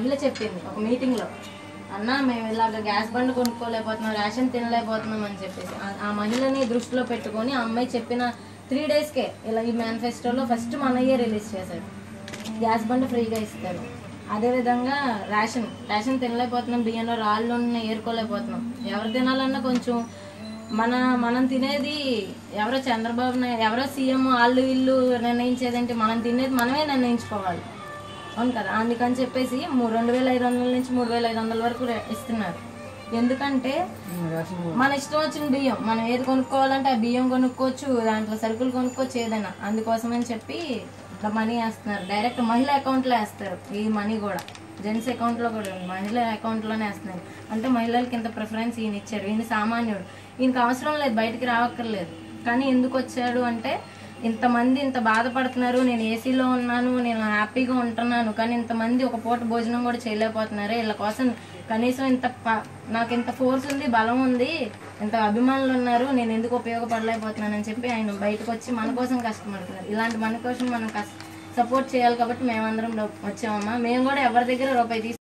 మహిళ చెప్పింది ఒక మీటింగ్ లో అన్న మేము ఇలాగ గ్యాస్ బండ్ కొనుక్కోలేకపోతున్నాం రేషన్ తినలేకపోతున్నాం అని చెప్పేసి ఆ- ఆ మహిళని దృష్టిలో పెట్టుకొని ఆ అమ్మాయి చెప్పిన త్రీ డేస్కే ఇలా ఈ మేనిఫెస్టోలో ఫస్ట్ మనయ్యే రిలీజ్ చేశారు గ్యాస్ బండ్ ఫ్రీగా ఇస్తారు అదేవిధంగా రేషన్ రేషన్ తినలేకపోతున్నాం బియ్యంలో రాళ్ళు ఉన్నాయి ఏరుకోలేకపోతున్నాం ఎవరు తినాలన్నా కొంచెం మన మనం తినేది ఎవరో చంద్రబాబు నాయుడు ఎవరో సీఎం వాళ్ళు వీళ్ళు నిర్ణయించేదేంటి మనం తినేది మనమే నిర్ణయించుకోవాలి అవును కదా అందుకని చెప్పేసి మూ- రెండు వేల ఐదు వందల నుంచి మూడు వేల ఐదు వందల వరకు రే- ఇస్తున్నారు ఎందుకంటే మన ఇష్టం వచ్చిన బియ్యం మనం ఏది కొనుక్కోవాలంటే ఆ బియ్యం కొనుక్కోవచ్చు దాంట్లో సరుకులు కొనుక్కోవచ్చు ఏదైనా అందుకోసమని చెప్పి ఇట్లా మనీ వేస్తున్నారు డైరెక్ట్ మహిళ అకౌంట్లో వేస్తారు ఈ మనీ కూడా జెంట్స్ అకౌంట్లో కూడా ఉంది మహిళ అకౌంట్లోనే వేస్తున్నారు అంటే మహిళలకి ఇంత ప్రిఫరెన్స్ ఈయన ఇచ్చారు ఈయన సామాన్యుడు ఈయనకి అవసరం లేదు బయటికి రావక్కర్లేదు కానీ ఎందుకు వచ్చాడు అంటే ఇంతమంది ఇంత బాధపడుతున్నారు నేను ఏసీలో ఉన్నాను నేను హ్యాపీగా ఉంటున్నాను కానీ ఇంతమంది ఒక పూట భోజనం కూడా చేయలేకపోతున్నారు వీళ్ళ కోసం కనీసం ఇంత ప- నాకు ఇంత ఫోర్స్ ఉంది బలం ఉంది ఇంత అభిమానులు ఉన్నారు నేను ఎందుకు ఉపయోగపడలేకపోతున్నానని చెప్పి ఆయన బయటకు వచ్చి మన కోసం కష్టపడుతున్నారు ఇలాంటి మన కోసం మనం కష్ట సపోర్ట్ చేయాలి కాబట్టి మేమందరం లో- వచ్చామమ్మా మేము కూడా ఎవరి దగ్గర రూపాయి తీసు